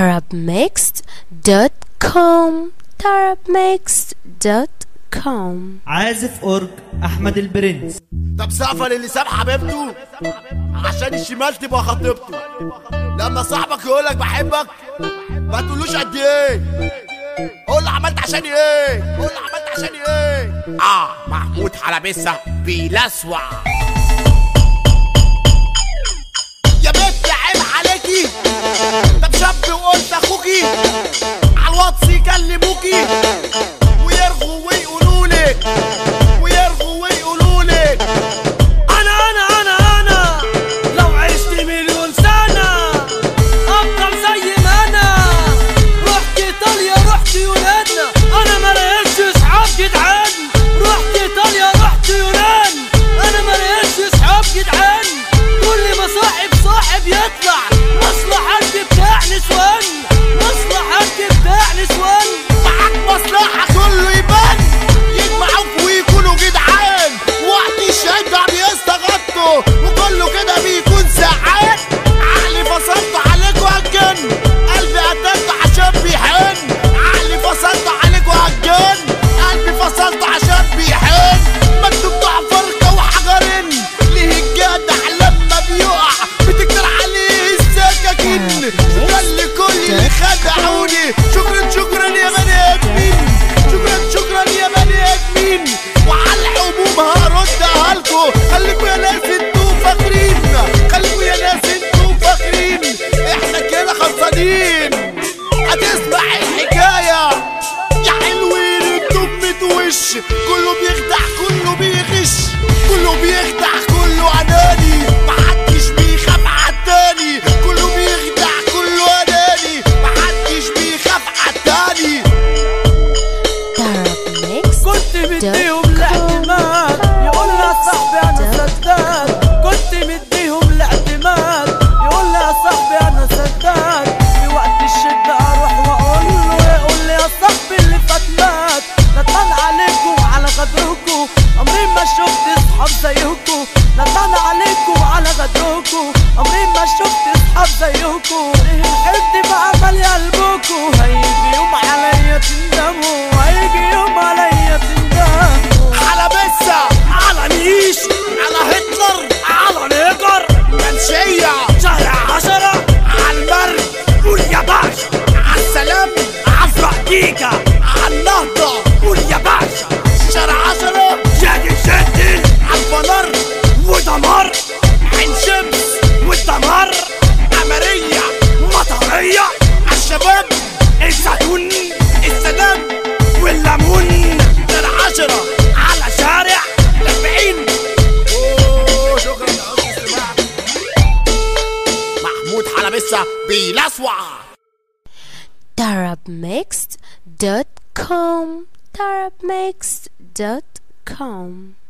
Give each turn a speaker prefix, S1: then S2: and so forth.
S1: tarabmixed.com tarabmixed.com
S2: عازف أورج أحمد البرنس
S3: طب سقفة للي ساب حبيبته عشان الشمال تبقى خطيبته لما صاحبك يقولك بحبك ما تقولوش قد ايه قول له عملت عشان ايه قول له عملت عشان ايه اه محمود حلبسة بيلسوع يا بنت عيب عليكي طب شاب وقلت اخوكي على الواتس يكلموكي ويرغوا ويقولولك ويرغوا ويقولولك
S4: انا انا انا انا لو عشت مليون سنة افضل زي ما انا رحت ايطاليا رحت يونان انا ما لقيتش اصحاب جدعان رحت ايطاليا رحت يونان انا ما لقيتش اصحاب جدعان كل ما صاحب صاحب يطلع مصلحة بتاع نسوان مصلحة بتاع نسوان
S3: معاك مصلحة كله يبان يجمعوك ويكونوا جدعان وقت الشدة بيستغطوا وكله كده بيكون ساعات عقلي فصلت عليك وهجن قلبي قتلت عشان بيحن عقلي فصلت عليك وهجن قلبي فصلت عشان بيحن مكتوب ضع فرقة وحجرين ليه الجدع لما بيقع بتكتر عليه السكاكين شكرا لكل اللي خدعوني شكرا شكرا يا بني ادمين شكرا شكرا يا بني ادمين وعلى العموم هردها لكم خليكوا يا ناس انتوا فاكرين خليكوا يا ناس انتوا فاكرين احنا كده خلصانين هتسمع الحكايه يا حلوين انتوا بتوش كله بيخدع كله بيغش كله بيخدع كله اناني محدش بيخاف عالتاني كله بيخدع كله اناني محدش بيخاف عالتاني
S4: كنت مديهم الاعتماد يقول لي يا صاحبي انا سداد كنت مديهم الاعتماد يقول لي يا صاحبي انا سداد في وقت الشدة اروح واقول له يقول لي يا صاحبي اللي فات مات ندمان عليكم على غدركم عمري ما شفت اصحاب زيكم ندمان عليكم على غدركم عمري ما شفت اصحاب زيكم ليه الحد بقى مالي قلبكم هيجي يوم عليا تندموا هيجي يوم عليا تندموا
S3: على بسة
S4: على نيش
S3: على هتلر
S4: على نيجر
S3: منشية
S4: شهر عشرة
S3: على المرج
S4: قول يا باشا
S3: على السلام
S4: عفرة ديكا
S3: على النهضة
S4: قول يا باشا
S3: شارع عشرة
S4: جاي شدل
S3: على الفنر
S4: ودمر
S3: عين شمس
S4: والدمر
S3: قمرية
S4: مطرية
S3: على الشباب
S4: الزيتون
S3: السلام
S4: والليمون
S3: شارع عشرة
S4: على شارع
S3: الأربعين أوه شكرا يا أستاذ استماع محمود حلبسة بيلسوع
S1: tarabmixed.com tarabmixed.com